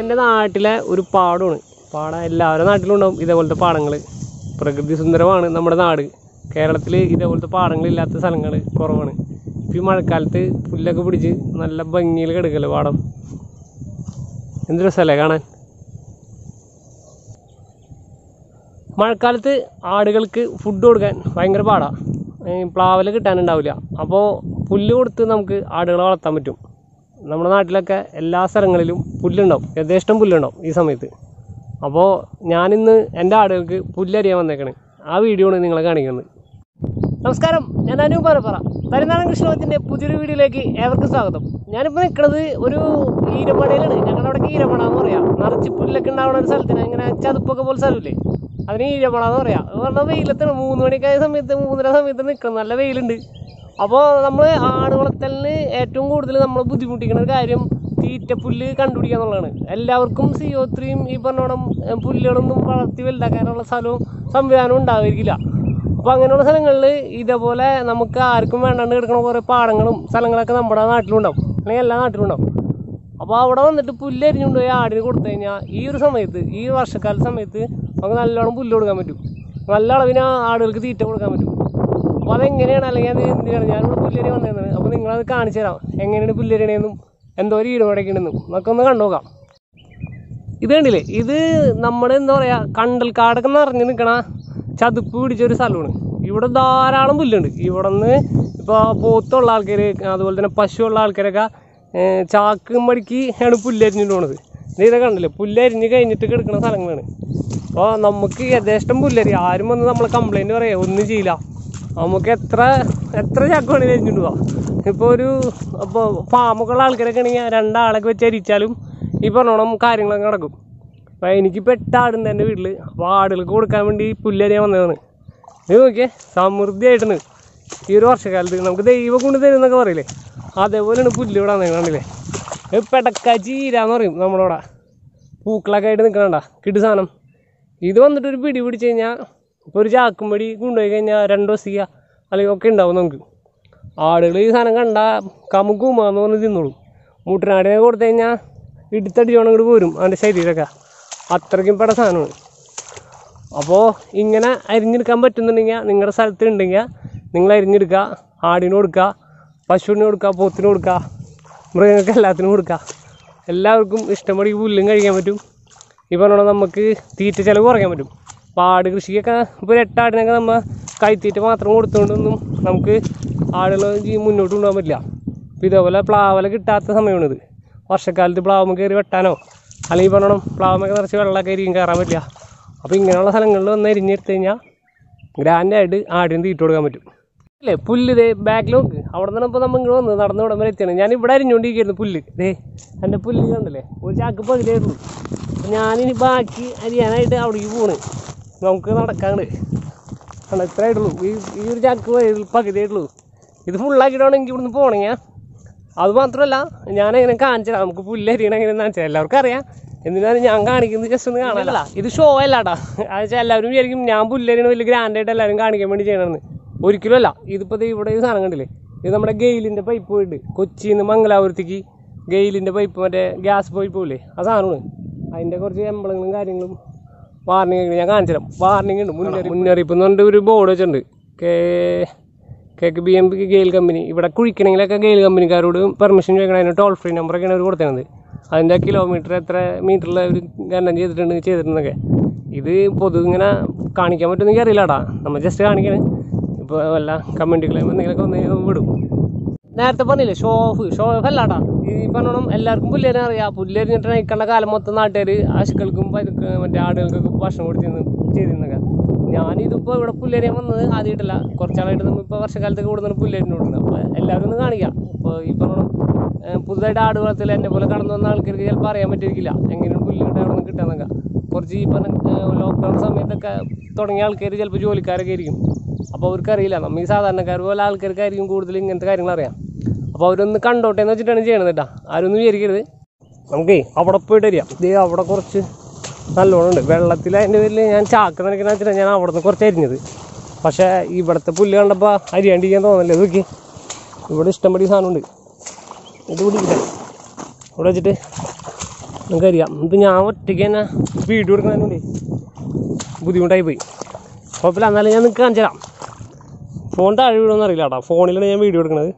എൻ്റെ നാട്ടിലെ ഒരു പാടമാണ് പാടം എല്ലാവരുടെ നാട്ടിലും ഉണ്ടാവും ഇതേപോലത്തെ പാടങ്ങൾ പ്രകൃതി സുന്ദരമാണ് നമ്മുടെ നാട് കേരളത്തിൽ ഇതേപോലത്തെ പാടങ്ങളില്ലാത്ത സ്ഥലങ്ങൾ കുറവാണ് ഇപ്പോൾ ഈ മഴക്കാലത്ത് പുല്ലൊക്കെ പിടിച്ച് നല്ല ഭംഗിയിൽ കിടക്കല്ലേ പാടം എന്ത് രസമല്ലേ കാണാൻ മഴക്കാലത്ത് ആടുകൾക്ക് ഫുഡ് കൊടുക്കാൻ ഭയങ്കര പാടാണ് പ്ലാവൽ കിട്ടാനുണ്ടാവില്ല അപ്പോൾ പുല്ല് കൊടുത്ത് നമുക്ക് ആടുകളെ വളർത്താൻ പറ്റും നമ്മുടെ നാട്ടിലൊക്കെ എല്ലാ സ്ഥലങ്ങളിലും പുല്ലുണ്ടാവും യഥേഷ്ടം പുല്ലുണ്ടാവും ഈ സമയത്ത് അപ്പോൾ ഞാനിന്ന് എൻ്റെ ആടുകൾക്ക് പുല്ലരിയാൻ വന്നേക്കണ് ആ വീഡിയോ ആണ് നിങ്ങളെ കാണിക്കുന്നത് നമസ്കാരം ഞാൻ അനൂപ് പറ തരുന്നാടൻ കൃഷ്ണത്തിൻ്റെ പുതിയൊരു വീഡിയോയിലേക്ക് ഏവർക്കും സ്വാഗതം ഞാനിപ്പോൾ നിൽക്കുന്നത് ഒരു ഈരമടയിലാണ് ഞങ്ങളുടെ അവിടെ ഈരമട എന്ന് പറയാം നിറച്ച് പുല്ലൊക്കെ ഉണ്ടാവുന്ന ഒരു സ്ഥലത്തിന് ഇങ്ങനെ ചതുപ്പൊക്കെ പോലെ സ്ഥലമില്ലേ അതിന് ഈരമട എന്ന് പറയാം അത് പറഞ്ഞാൽ വെയിലത്താണ് മൂന്ന് മണിക്കായ സമയത്ത് മൂന്നര സമയത്ത് നിൽക്കണം നല്ല വെയിലുണ്ട് അപ്പോൾ നമ്മൾ ആട് വളർത്തലിന് ഏറ്റവും കൂടുതൽ നമ്മൾ ബുദ്ധിമുട്ടിക്കുന്ന ഒരു കാര്യം തീറ്റപ്പുല്ല് കണ്ടുപിടിക്കുക എന്നുള്ളതാണ് എല്ലാവർക്കും സി ഒ ത്രീയും ഈ പറഞ്ഞോണം ഏ, പുല്ലുകളൊന്നും വളർത്തി വലുതാക്കാനുള്ള സ്ഥലവും സംവിധാനവും ഉണ്ടാവില്ല അപ്പോൾ അങ്ങനെയുള്ള സ്ഥലങ്ങളിൽ ഇതേപോലെ നമുക്ക് ആർക്കും വേണ്ടാണ്ട് കിടക്കുന്ന കുറേ പാടങ്ങളും സ്ഥലങ്ങളൊക്കെ നമ്മുടെ നാട്ടിലുണ്ടാവും അല്ലെങ്കിൽ എല്ലാ നാട്ടിലുണ്ടാവും അപ്പോൾ അവിടെ വന്നിട്ട് പുല്ല് അരിഞ്ഞുകൊണ്ട് പോയി ആടിന് കൊടുത്തു കഴിഞ്ഞാൽ ഈ ഒരു സമയത്ത് ഈ വർഷക്കാല സമയത്ത് നമുക്ക് നല്ലോണം പുല്ല് കൊടുക്കാൻ പറ്റും നല്ല അളവിന് ആ ആടുകൾക്ക് തീറ്റ കൊടുക്കാൻ പറ്റും അപ്പോൾ അതെങ്ങനെയാണ് അല്ലെങ്കിൽ അത് എന്തിനാണ് ഞാനിവിടെ പുല്ലരി വന്നേക്കുന്നത് അപ്പോൾ നിങ്ങളത് കാണിച്ചു തരാം എങ്ങനെയാണ് പുല്ലരിയണേന്നും എന്തോ ഒരു ഈടുപടയ്ക്കണെന്നും നമുക്ക് ഒന്ന് കണ്ടുനോക്കാം ഇത് കണ്ടില്ലേ ഇത് നമ്മുടെ എന്താ പറയുക കണ്ടൽക്കാടൊക്കെ നിറഞ്ഞു നിൽക്കണ ചതുപ്പ് പിടിച്ചൊരു സ്ഥലമാണ് ഇവിടെ ധാരാളം പുല്ലുണ്ട് ഇവിടെ നിന്ന് ഇപ്പോൾ പോത്തുള്ള ആൾക്കാർ അതുപോലെ തന്നെ പശുവുള്ള ആൾക്കാരൊക്കെ ഏർ ചാക്ക് മടിക്ക് ആണ് പുല്ലരിഞ്ഞിട്ട് പോണത് ഇത് ഇതൊക്കെ കണ്ടില്ലേ പുല്ലരിഞ്ഞ് കഴിഞ്ഞിട്ട് കിടക്കുന്ന സ്ഥലങ്ങളാണ് അപ്പോൾ നമുക്ക് യഥേഷ്ടം പുല്ലരി ആരും വന്ന് നമ്മളെ കംപ്ലൈൻറ്റ് പറയുക ഒന്നും ചെയ്യില്ല നമുക്ക് എത്ര എത്ര ചാക്ക് വേണമെങ്കിലും അരിഞ്ഞിട്ട് പോവാം ഇപ്പോൾ ഒരു അപ്പോൾ ഫാമൊക്കെയുള്ള ആൾക്കാരൊക്കെ ആണെങ്കിൽ രണ്ടാളൊക്കെ വെച്ച് അരിച്ചാലും ഈ പറഞ്ഞോണം കാര്യങ്ങളൊക്കെ നടക്കും അപ്പോൾ എനിക്കിപ്പോൾ എട്ട് ആടുണ്ട് എൻ്റെ വീട്ടിൽ അപ്പോൾ ആടുകൾക്ക് കൊടുക്കാൻ വേണ്ടി പുല്ലരിയാൻ വന്നതാണ് ഇത് നോക്കിയേ സമൃദ്ധിയായിട്ടാണ് ഈ ഒരു വർഷക്കാലത്ത് നമുക്ക് ദൈവം കൊണ്ട് തരുന്നൊക്കെ പറയില്ലേ അതേപോലെയാണ് പുല്ല് ഇവിടെ വന്നത് കണ്ടില്ലേ ഇത് പെടക്ക ചീരാന്ന് പറയും നമ്മളവിടെ പൂക്കളൊക്കെ ആയിട്ട് നിൽക്കണണ്ട കിടു സാധനം ഇത് വന്നിട്ട് ഒരു പിടി പിടിച്ച് കഴിഞ്ഞാൽ ഇപ്പോൾ ഒരു ചാക്കും പടി കൊണ്ടുപോയി കഴിഞ്ഞാൽ രണ്ട് ദിവസിക്കുക അല്ലെങ്കിൽ ഒക്കെ ഉണ്ടാവും നമുക്ക് ആടുകൾ ഈ സാധനം കണ്ടാൽ കമുക്കുമാന്ന് പറഞ്ഞ് തിന്നോളും മുട്ടനാടിനെ കൊടുത്തു കഴിഞ്ഞാൽ ഇടുത്തടിച്ചോണം ഇങ്ങോട്ട് പോരും അവൻ്റെ ശരീരമൊക്കെ അത്രയ്ക്കും പെട സാധനമാണ് അപ്പോൾ ഇങ്ങനെ അരിഞ്ഞെടുക്കാൻ പറ്റുന്നുണ്ടെങ്കിൽ നിങ്ങളുടെ സ്ഥലത്ത് ഉണ്ടെങ്കിൽ നിങ്ങൾ അരിഞ്ഞെടുക്കുക ആടിന് കൊടുക്കുക പശുവിന് കൊടുക്കുക പോത്തിന് കൊടുക്കുക മൃഗങ്ങൾക്ക് എല്ലാത്തിനും കൊടുക്കുക എല്ലാവർക്കും ഇഷ്ടംപടി പുല്ലും കഴിക്കാൻ പറ്റും ഈ പറഞ്ഞോണം നമുക്ക് തീറ്റ ചിലവ് കുറയ്ക്കാൻ പറ്റും അപ്പോൾ ആട് കൃഷിക്കൊക്കെ ഇപ്പോൾ ഒരു എട്ടാടിനൊക്കെ നമ്മൾ കൈത്തീറ്റ മാത്രം കൊടുത്തുകൊണ്ടൊന്നും നമുക്ക് ആടുകൾ ജീ- മുന്നോട്ട് കൊണ്ടുപോകാൻ പറ്റില്ല അപ്പോൾ ഇതേപോലെ പ്ലാവല കിട്ടാത്ത സമയമാണിത് വർഷക്കാലത്ത് പ്ലാവുമ്മ കയറി വെട്ടാനോ അല്ലെങ്കിൽ പറഞ്ഞോണം പ്ലാവുമ്മൊക്കെ നിറച്ച് വെള്ളമൊക്കെ ആയിരിക്കും കയറാൻ പറ്റില്ല അപ്പോൾ ഇങ്ങനെയുള്ള സ്ഥലങ്ങളിൽ വന്ന് എരിഞ്ഞെടുത്ത് കഴിഞ്ഞാൽ ഗ്രാൻഡായിട്ട് ആടിന് തീറ്റ കൊടുക്കാൻ പറ്റും അല്ലേ പുല്ല് ദേ ബാക്കിൽ നോക്ക് അവിടെ നിന്നാണ് ഇപ്പോൾ നമ്മൾ ഇങ്ങോട്ട് വന്ന് നടന്ന് ഇവിടം വരെ എത്തിയാണ് ഞാൻ ഇവിടെ അരിഞ്ഞുകൊണ്ടിരിക്കുന്നു പുല്ല് ദേ എൻ്റെ പുല്ല് കണ്ടല്ലേ ഒരു ചാക്ക് പകുതിയായിരുന്നു അപ്പോൾ ഞാനിനി ബാക്കി അരിയാനായിട്ട് അവിടേക്ക് പോണ് നമുക്ക് നടക്കാണ്ട് കണ്ട ഇത്രേ ആയിട്ടുള്ളൂ ഈ ഈ ഒരു ചാക്ക് പകുതി- പകുതിയായിട്ടുള്ളൂ ഇത് ഫുള്ളാക്കിയിട്ടാണ് എനിക്ക് ഇവിടുന്ന് പോകണമെങ്കിൽ അത് മാത്രമല്ല ഞാൻ എങ്ങനെ കാണിച്ചു തരാം നമുക്ക് പുല്ല് അരിയണം എങ്ങനെയാണെന്ന് വെച്ചാൽ എല്ലാവർക്കും അറിയാം എന്തിനാണ് ഞാൻ കാണിക്കുന്നത് ജസ്റ്റ് ഒന്ന് കാണാനല്ല ഇത് ഷോ അല്ലാട്ടാ അത് വെച്ചാൽ എല്ലാവരും വിചാരിക്കും ഞാൻ പുല്ലരിയണ വലിയ ഗ്രാൻഡായിട്ട് എല്ലാവരും കാണിക്കാൻ വേണ്ടി ചെയ്യണമെന്ന് ഒരിക്കലും അല്ല ഇതിപ്പോൾ ദേ ഇവിടെ ഈ സാധനം കണ്ടില്ലേ ഇത് നമ്മുടെ ഗെയിലിൻ്റെ പൈപ്പ് പോയിട്ട് കൊച്ചിയിൽ നിന്ന് മംഗലാപുരത്തേക്ക് ഗെയിലിൻ്റെ പൈപ്പ് മറ്റേ ഗ്യാസ് പൈപ്പ് ഇല്ലേ ആ സാധനമാണ് അതിൻ്റെ കുറച്ച് എംബളങ്ങളും കാര്യങ്ങളും വാർണിംഗ് ഞാൻ കാണിച്ചു തരാം വാർണിംഗ് ഉണ്ട് മുന്നറിയിപ്പ് മുന്നറിയിപ്പ് എന്ന് പറഞ്ഞിട്ട് ഒരു ബോർഡ് വെച്ചിട്ടുണ്ട് K K B M P GAIL company ഇവിടെ കുഴിക്കണമെങ്കിലൊക്കെ ഗെയിൽ കമ്പനിക്കാരോട് പെർമിഷൻ ചോദിക്കണം അതിന് ടോൾ ഫ്രീ നമ്പറൊക്കെയാണ് അവർ കൊടുത്തത് അതിൻ്റെ കിലോമീറ്റർ എത്ര മീറ്ററിൽ അവർ ഗണ്ണം ചെയ്തിട്ടുണ്ട് ചെയ്തിട്ടുണ്ടെന്നൊക്കെ ഇത് പൊതു ഇങ്ങനെ കാണിക്കാൻ പറ്റുമെന്ന് അറിയില്ലടാ നമ്മൾ ജസ്റ്റ് കാണിക്കണേ ഇപ്പോൾ വല്ല കമൻറ്റുകളും എന്തെങ്കിലുമൊക്കെ വന്നു കഴിഞ്ഞാൽ വിടും നേരത്തെ പറഞ്ഞില്ലേ ഷോ ഓഫ് ഷോ ഓഫ് അല്ലാട്ടാ ഈ പറഞ്ഞോണം എല്ലാവർക്കും പുല്ലേനെ അറിയാം പുല്ലരിഞ്ഞിട്ട് നയിക്കേണ്ട കാലം മൊത്തം നാട്ടുകാർ ആശുക്കൾക്കും പരുക്ക് മറ്റേ ആടുകൾക്കൊക്കെ ഭക്ഷണം കൊടുത്തിരുന്നു ചെയ്തിരുന്നൊക്കെ ഞാനിതിപ്പോൾ ഇവിടെ പുല്ലേരിയാൻ വന്നത് ആദ്യമായിട്ടല്ല കുറച്ചാളായിട്ട് നമ്മൾ ഇപ്പോൾ വർഷക്കാലത്തൊക്കെ കൂടുന്ന പുല്ലേരിന് കൊടുക്കുന്നത് അപ്പോൾ എല്ലാവരും ഒന്ന് കാണിക്കാം ഇപ്പോൾ ഈ പറഞ്ഞോണം ഏഹ് പുതുതായിട്ട് ആട് വളർത്തൽ എന്നെ പോലെ കടന്നു വന്ന ആൾക്കാർക്ക് ചിലപ്പോൾ അറിയാൻ പറ്റിയിരിക്കില്ല എങ്ങനെയാണ് പുല്ല് കിട്ടാൻ അവിടെ നിന്ന് കിട്ടാന്നൊക്കെ കുറച്ച് ഈ പറഞ്ഞ ലോക്ക്ഡൗൺ സമയത്തൊക്കെ തുടങ്ങിയ ആൾക്കാർ ചിലപ്പോൾ ജോലിക്കാരൊക്കെ ആയിരിക്കും അപ്പോൾ അവർക്കറിയില്ല നമ്മൾ ഈ സാധാരണക്കാർ പോലെ ആൾക്കാർക്കായിരിക്കും കൂടുതൽ ഇങ്ങനത്തെ കാര്യങ്ങൾ അറിയാം അപ്പോൾ അവരൊന്ന് കണ്ടോട്ടെ എന്ന് വെച്ചിട്ടാണ് ചെയ്യണത് കേട്ടോ ആരൊന്നും വിചാരിക്കരുത് നമുക്കേ അവിടെ പോയിട്ട് അറിയാം ഇതേ അവിടെ കുറച്ച് നല്ലോണം ഉണ്ട് വെള്ളത്തിൽ അതിൻ്റെ പേരിൽ ഞാൻ ചാക്ക് നനയ്ക്കുന്ന വെച്ചിട്ടാണ് ഞാൻ അവിടെ നിന്ന് കുറച്ച് അരിഞ്ഞത് പക്ഷേ ഇവിടുത്തെ പുല്ല് കണ്ടപ്പോൾ അരിയാണ്ടിരിക്കാൻ തോന്നല്ലേ ഇത് നോക്കി ഇവിടെ ഇഷ്ടംപടി സാധനമുണ്ട് ഇത് പിടിക്കില്ല ഇവിടെ വെച്ചിട്ട് നമുക്കറിയാം ഇപ്പം ഞാൻ ഒറ്റയ്ക്ക് തന്നെ വീഡിയോ എടുക്കുന്നതിനുണ്ടേ ബുദ്ധിമുട്ടായി പോയി കുഴപ്പമില്ല എന്നാലും ഞാൻ നിങ്ങൾക്ക് കാണിച്ചു തരാം ഫോൺ താഴെ വീഴുമെന്ന് അറിയില്ല കേട്ടോ ഫോണിലാണ് ഞാൻ വീഡിയോ എടുക്കുന്നത്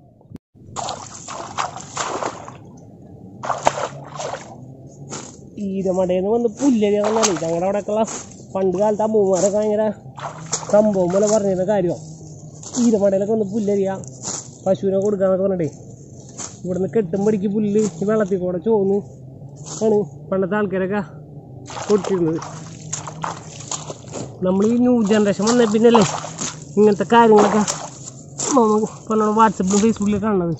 ഈരമടയിൽ നിന്ന് വന്ന് പുല്ലരിയാണെന്നാണ് ഞങ്ങളുടെ അവിടെയൊക്കെയുള്ള പണ്ട് കാലത്ത് അമ്മൂമാരൊക്കെ ഭയങ്കര സംഭവം പോലെ പറഞ്ഞിരുന്ന കാര്യമാണ് ഈരമടയിലൊക്കെ വന്ന് പുല്ലരിയ പശുവിനെ കൊടുക്കാന്നൊക്കെ പറഞ്ഞിട്ടേ ഇവിടുന്ന് കെട്ടും പടിക്ക് പുല്ല് ഈ വെള്ളത്തിൽ കൂടെ ചോന്ന് ആണ് പണ്ടത്തെ ആൾക്കാരൊക്കെ കൊടുത്തിരുന്നത് നമ്മൾ ഈ ന്യൂ ജനറേഷൻ വന്ന പിന്നല്ലേ ഇങ്ങനത്തെ കാര്യങ്ങളൊക്കെ നമുക്ക് ഇപ്പോൾ നമ്മൾ വാട്സപ്പിലും ഫേസ്ബുക്കിലും കാണുന്നത്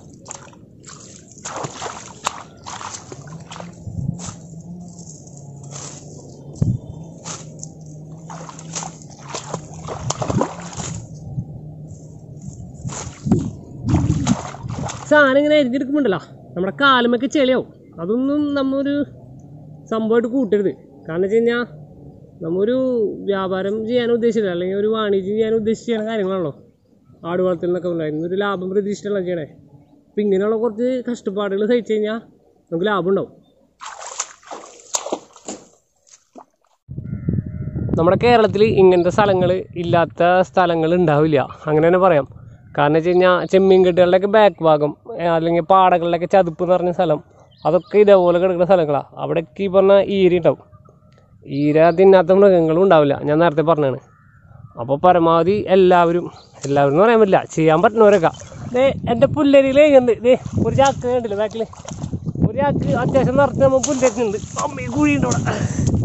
സാധനം ഇങ്ങനെ എരിഞ്ഞെടുക്കുമ്പോണ്ടല്ലോ നമ്മുടെ കാലുമൊക്കെ ചെളിയാവും അതൊന്നും നമ്മൊരു സംഭവമായിട്ട് കൂട്ടരുത് കാരണം വെച്ച് കഴിഞ്ഞാൽ നമ്മൊരു വ്യാപാരം ചെയ്യാൻ ഉദ്ദേശിച്ചില്ല അല്ലെങ്കിൽ ഒരു വാണിജ്യം ചെയ്യാൻ ഉദ്ദേശിച്ച് ചെയ്യുന്ന കാര്യങ്ങളാണല്ലോ ആട് വളർത്തൽ എന്നൊക്കെ ഉണ്ടായിരുന്നു ഒരു ലാഭം പ്രതീക്ഷിച്ചിട്ടുള്ള ചെയ്യണേ അപ്പം ഇങ്ങനെയുള്ള കുറച്ച് കഷ്ടപ്പാടുകൾ സഹിച്ചു കഴിഞ്ഞാൽ നമുക്ക് ലാഭം ഉണ്ടാവും നമ്മുടെ കേരളത്തിൽ ഇങ്ങനത്തെ സ്ഥലങ്ങൾ ഇല്ലാത്ത സ്ഥലങ്ങൾ ഉണ്ടാവില്ല അങ്ങനെ തന്നെ പറയാം കാരണം വെച്ച് കഴിഞ്ഞാൽ ചെമ്മീൻ കെട്ടുകളുടെയൊക്കെ ബാക്ക് ഭാഗം ഏ, അല്ലെങ്കിൽ പാടകളിലൊക്കെ ചതുപ്പ് എന്ന് പറഞ്ഞ സ്ഥലം അതൊക്കെ ഇതേപോലെ കിടക്കുന്ന സ്ഥലങ്ങളാണ് അവിടെയൊക്കെ ഈ പറഞ്ഞ ഈര ഉണ്ടാവും ഈര തിന്നാത്ത മൃഗങ്ങളും ഉണ്ടാവില്ല ഞാൻ നേരത്തെ പറഞ്ഞാണ് അപ്പോൾ പരമാവധി എല്ലാവരും എല്ലാവരും എന്ന് പറയാൻ പറ്റില്ല ചെയ്യാൻ പറ്റുന്നവരൊക്കെ ദേ എൻ്റെ പുല്ലരിയിൽ ഉണ്ട് ദേ ഒരു ചാക്ക് കണ്ടില്ല ബാക്കിൽ ഒരു ചാക്ക് അത്യാവശ്യം നിറച്ച് നമ്മൾ പുല്ലരിഞ്ഞുണ്ട് അമ്മ കുഴിയുണ്ട് അവിടെ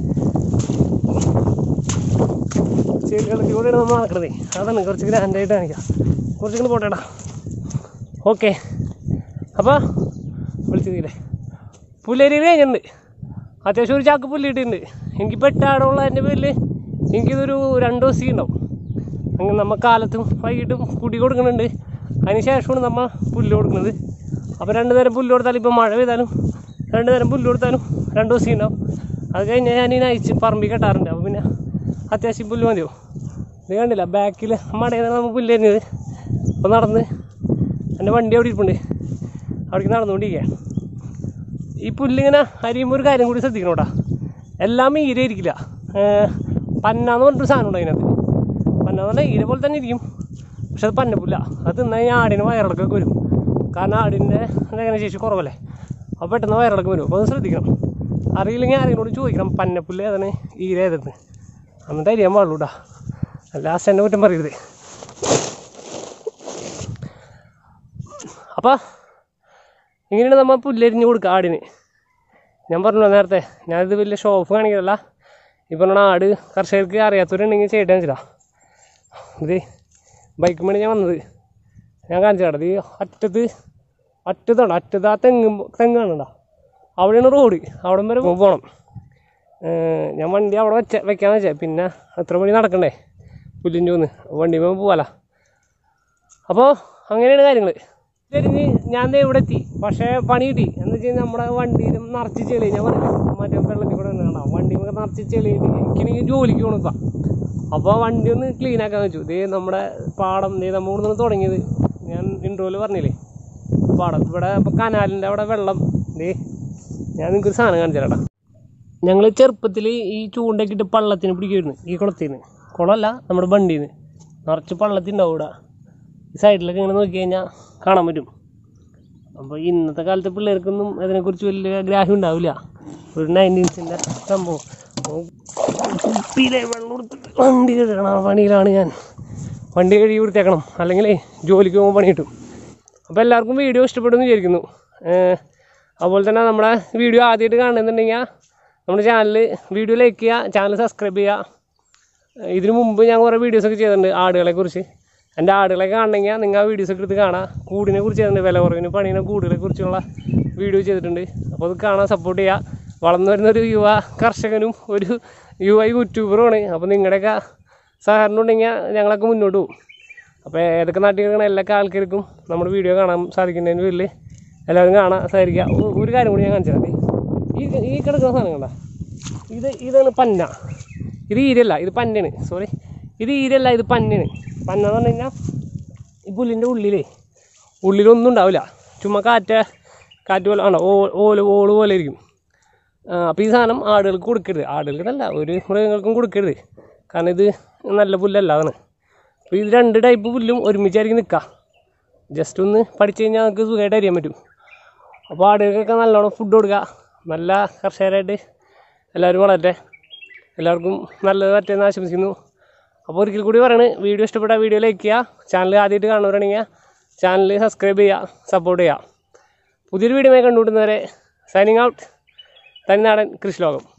ചെടികളൊക്കെ കൂടെയാണ് നമ്മൾ നടക്കണതേ അതാണ് കുറച്ച് ഗ്രാൻഡായിട്ട് കാണിക്കാം കുറച്ചും കൂടി പോട്ടേടാ ഓക്കെ അപ്പോൾ വിളിച്ചതില്ലേ പുല്ലരിയിൽ കഴിഞ്ഞിട്ടുണ്ട് അത്യാവശ്യം ഒരു ചാക്ക് പുല്ല് കിട്ടിയിട്ടുണ്ട് എനിക്ക് പെട്ടാടുള്ള എൻ്റെ പേരിൽ എനിക്കിതൊരു രണ്ട് ദിവസം ഉണ്ടാവും അങ്ങനെ നമ്മൾ കാലത്തും വൈകിട്ടും കുടി കൊടുക്കുന്നുണ്ട് അതിന് ശേഷമാണ് നമ്മൾ പുല്ല് കൊടുക്കുന്നത് അപ്പോൾ രണ്ട് നേരം പുല്ല് കൊടുത്താലും ഇപ്പോൾ മഴ പെയ്താലും രണ്ട് നേരം പുല്ല് കൊടുത്താലും രണ്ട് ദിവസം ഉണ്ടാവും അത് കഴിഞ്ഞാൽ ഞാൻ ഇതിനെ അയച്ച് പറമ്പിൽ കെട്ടാറുണ്ട് അപ്പോൾ പിന്നെ അത്യാവശ്യം പുല്ല് മതിയോ ഇത് കണ്ടില്ല ബാക്കിൽ മടയിൽ നിന്ന് നമ്മൾ പുല്ല് തരുന്നത് അപ്പോൾ നടന്ന് എൻ്റെ വണ്ടി അവിടെ ഇരിപ്പുണ്ട് അവിടേക്ക് നടന്നുകൊണ്ടിരിക്കുക ഈ പുല്ലിങ്ങനെ അരിയുമ്പോൾ ഒരു കാര്യം കൂടി ശ്രദ്ധിക്കണം കേട്ടോ എല്ലാം ഈര ഇരിക്കില്ല ഏർ പന്നാന്ന് പറഞ്ഞിട്ടൊരു സാധനം ഉണ്ട് അതിനകത്ത് പന്ന എന്ന് പറഞ്ഞാൽ ഈര പോലെ തന്നെ ഇരിക്കും പക്ഷെ അത് പന്നപ്പുല്ല അത് തിന്നാൽ ഈ ആടിന് വയറിളക്കൊക്കെ വരും കാരണം ആടിൻ്റെ ദഹന ശേഷി കുറവല്ലേ അപ്പോൾ പെട്ടെന്ന് വയറിളക്കം വരും അപ്പോൾ അത് ശ്രദ്ധിക്കണം അറിയില്ലെങ്കിൽ ആരെങ്കിലും ചോദിക്കണം പന്നപ്പുല്ല് ഏതാണ് ഈര ഏതെന്ന് എന്നിട്ട് അരിയാൻ പാടുള്ളൂ കേട്ടോ ലാസ്റ്റ് എന്നെ കുറ്റം പറയരുത് അപ്പോൾ ഇങ്ങനെയാണ് നമ്മൾ പുല്ലരിഞ്ഞ് കൊടുക്കുക ആടിന് ഞാൻ പറഞ്ഞു നേരത്തെ ഞാനിത് വലിയ ഷോപ്പ് കാണിക്കലല്ല ഈ പറഞ്ഞ ആട് കർഷകർക്ക് അറിയാത്തവരുണ്ടെങ്കിൽ ചെയ്യട്ടെ വെച്ചിട്ടാ ഇത് ബൈക്ക് മണി ഞാൻ വന്നത് ഞാൻ കാണിച്ചു കേട്ടത് ഈ അറ്റത്ത് അറ്റത്താണ് അറ്റത്ത് ആ തെങ്ങ് തെങ്ങ് കാണണ്ട അവിടെയാണ് റോഡ് അവിടെ വരെ പോകണം ഏർ ഞാൻ വണ്ടി അവിടെ വെച്ച വെക്കാന്ന് വെച്ചാൽ പിന്നെ എത്ര മണി നടക്കണ്ടേ പുല്ലിൻ്റെ ഒന്ന് വണ്ടി പോകാല അപ്പോൾ അങ്ങനെയാണ് കാര്യങ്ങൾ തിരിഞ്ഞ് ഞാൻ ദേ ഇവിടെ എത്തി പക്ഷേ പണി കിട്ടി എന്ന് വെച്ച് കഴിഞ്ഞാൽ നമ്മുടെ വണ്ടിയിലും നിറച്ച് ചെളി ഞാൻ പറഞ്ഞു മറ്റേ വെള്ളത്തിൽ കൂടെ വന്നതാണോ വണ്ടി നിറച്ച് ചെളി എനിക്കാണെങ്കിൽ ജോലിക്ക് പോകണം ഇപ്പം അപ്പോൾ വണ്ടി ഒന്ന് ക്ലീൻ ആക്കാൻ വെച്ചു ദേ നമ്മുടെ പാടം ദേ നമ്മൾ ഇവിടെ നിന്ന് തുടങ്ങിയത് ഞാൻ ഇൻട്രോയിൽ പറഞ്ഞില്ലേ പാടം ഇവിടെ ഇപ്പോൾ കനാലിൻ്റെ അവിടെ വെള്ളം ദേ ഞാൻ നിങ്ങൾക്ക് ഒരു സാധനം കാണിച്ചു തരാം ഞങ്ങൾ ചെറുപ്പത്തിൽ ഈ ചൂണ്ടയൊക്കെ ഇട്ട് പള്ളത്തിന് പിടിക്കുമായിരുന്നു ഈ കുളത്തിൽ നിന്ന് കുളമല്ല നമ്മുടെ വണ്ടിയിൽ നിന്ന് നിറച്ച് പള്ളത്തിണ്ടാവും ഇവിടെ ഈ സൈഡിലൊക്കെ ഇങ്ങനെ നോക്കി കഴിഞ്ഞാൽ കാണാൻ പറ്റും അപ്പോൾ ഇന്നത്തെ കാലത്തെ പിള്ളേർക്കൊന്നും അതിനെക്കുറിച്ച് വലിയ ഗ്രാഹ്യം ഉണ്ടാവില്ല ഒരു നയൻറ്റീൻസിൻ്റെ സംഭവം അപ്പോൾ കുപ്പിയിലെ വെള്ളം കൊടുത്തിട്ട് വണ്ടി കഴുകണം ആ പണിയിലാണ് ഞാൻ വണ്ടി കഴുകി വൃത്തിയാക്കണം അല്ലെങ്കിൽ ജോലിക്ക് പോകുമ്പോൾ പണി കിട്ടും അപ്പോൾ എല്ലാവർക്കും വീഡിയോ ഇഷ്ടപ്പെടുമെന്ന് വിചാരിക്കുന്നു ഏഹ് അതുപോലെ തന്നെ നമ്മുടെ വീഡിയോ ആദ്യമായിട്ട് കാണുന്നുണ്ടെങ്കിൽ നമ്മുടെ ചാനൽ വീഡിയോ ലൈക്ക് ചെയ്യുക ചാനൽ സബ്സ്ക്രൈബ് ചെയ്യുക ഇതിനു മുമ്പ് ഞാൻ കുറേ വീഡിയോസൊക്കെ ചെയ്തിട്ടുണ്ട് ആടുകളെ കുറിച്ച് എൻ്റെ ആടുകളെ കാണണമെങ്കിൽ നിങ്ങൾ ആ വീഡിയോസൊക്കെ എടുത്ത് കാണാം കൂടിനെ കുറിച്ച് ചെയ്തിട്ടുണ്ട് വില കുറവിന് പണിയുന്ന കൂടുകളെ കുറിച്ചുള്ള വീഡിയോ ചെയ്തിട്ടുണ്ട് അപ്പോൾ അത് കാണാൻ സപ്പോർട്ട് ചെയ്യുക വളർന്നു വരുന്ന ഒരു യുവ കർഷകനും ഒരു യുവ യൂട്യൂബറുമാണ് അപ്പോൾ നിങ്ങളുടെയൊക്കെ സഹകരണം ഉണ്ടെങ്കിൽ ഞങ്ങളൊക്കെ മുന്നോട്ട് പോകും അപ്പോൾ ഏതൊക്കെ നാട്ടിൽ കിടക്കുന്ന എല്ലാ ആൾക്കാർക്കും നമ്മുടെ വീഡിയോ കാണാൻ സാധിക്കുന്നതിന് പേരിൽ എല്ലാവരും കാണാൻ സഹകരിക്കുക ഒ- ഒരു കാര്യം കൂടി ഞാൻ കാണിച്ചു തരാം ഈ ഈ കിടക്കുന്ന സാധനം കണ്ട ഇത് ഇതാണ് പന്ന ഇത് ഈരല്ല ഇത് പന്നയാണ് സോറി ഇത് ഈരല്ല ഇത് പന്നയാണ് പന്ന എന്ന് പറഞ്ഞു കഴിഞ്ഞാൽ ഈ പുല്ലിൻ്റെ ഉള്ളിലേ ഉള്ളിലൊന്നും ഉണ്ടാവില്ല ചുമ്മാ കാറ്റ് കാറ്റ് പോലെ ആണോ ഓ ഓല് ഓള് പോലെ ഇരിക്കും അപ്പോൾ ഈ സാധനം ആടുകൾക്ക് കൊടുക്കരുത് ആടുകൾക്കല്ല ഒരു മൃഗങ്ങൾക്കും കൊടുക്കരുത് കാരണം ഇത് നല്ല പുല്ലല്ല അതാണ് അപ്പോൾ ഇത് രണ്ട് ടൈപ്പ് പുല്ലും ഒരുമിച്ചായിരിക്കും നിൽക്കുക ജസ്റ്റ് ഒന്ന് പഠിച്ചു കഴിഞ്ഞാൽ നമുക്ക് സുഖമായിട്ട് അറിയാൻ പറ്റും അപ്പോൾ ആടുകൾക്കൊക്കെ നല്ലോണം ഫുഡ് കൊടുക്കുക നല്ല കർഷകരായിട്ട് എല്ലാവരും വളരട്ടെ എല്ലാവർക്കും നല്ലത് പറ്റുമെന്ന് ആശംസിക്കുന്നു അപ്പോൾ ഒരിക്കൽ കൂടി പറയണ് വീഡിയോ ഇഷ്ടപ്പെട്ട വീഡിയോ ലൈക്ക് ചെയ്യുക ചാനൽ ആദ്യമായിട്ട് കാണുന്നവരാണെങ്കിൽ ചാനൽ സബ്സ്ക്രൈബ് ചെയ്യുക സപ്പോർട്ട് ചെയ്യുക പുതിയൊരു വീഡിയോ കണ്ടുമുട്ടുന്നവരെ സൈനിങ് ഔട്ട് തനിനാടൻ കൃഷി ലോകം